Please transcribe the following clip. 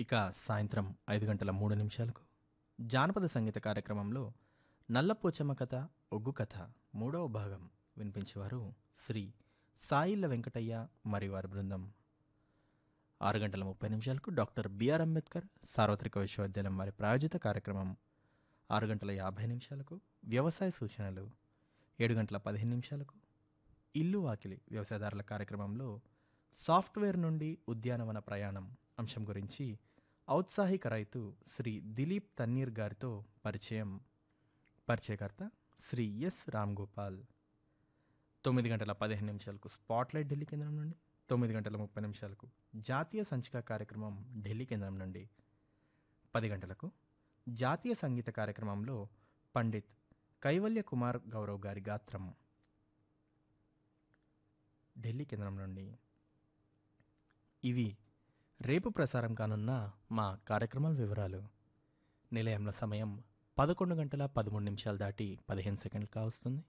ఇక సాయంత్రం ఐదు గంటల మూడు నిమిషాలకు జానపద సంగీత కార్యక్రమంలో నల్లపోచమ్మ కథ ఒగ్గు కథ మూడవ భాగం వినిపించేవారు శ్రీ సాయిల్ల వెంకటయ్య మరియు వారి బృందం ఆరు గంటల ముప్పై నిమిషాలకు డాక్టర్ బిఆర్ అంబేద్కర్ సార్వత్రిక విశ్వవిద్యాలయం వారి ప్రాయోజిత కార్యక్రమం ఆరు గంటల యాభై నిమిషాలకు వ్యవసాయ సూచనలు ఏడు గంటల పదిహేను నిమిషాలకు ఇల్లు వాకిలి వ్యవసాయదారుల కార్యక్రమంలో సాఫ్ట్వేర్ నుండి ఉద్యానవన ప్రయాణం అంశం గురించి ఔత్సాహిక రైతు శ్రీ దిలీప్ తన్నీర్ గారితో పరిచయం పరిచయకర్త శ్రీ ఎస్ రామ్ గోపాల్ తొమ్మిది గంటల పదిహేను నిమిషాలకు స్పాట్లైట్ ఢిల్లీ కేంద్రం నుండి తొమ్మిది గంటల ముప్పై నిమిషాలకు జాతీయ సంచిక కార్యక్రమం ఢిల్లీ కేంద్రం నుండి పది గంటలకు జాతీయ సంగీత కార్యక్రమంలో పండిత్ కైవల్య కుమార్ గౌరవ్ గారి గాత్రం ఢిల్లీ కేంద్రం నుండి ఇవి రేపు ప్రసారం కానున్న మా కార్యక్రమాల వివరాలు నిలయంలో సమయం పదకొండు గంటల పదమూడు నిమిషాలు దాటి పదిహేను సెకండ్లు కావస్తుంది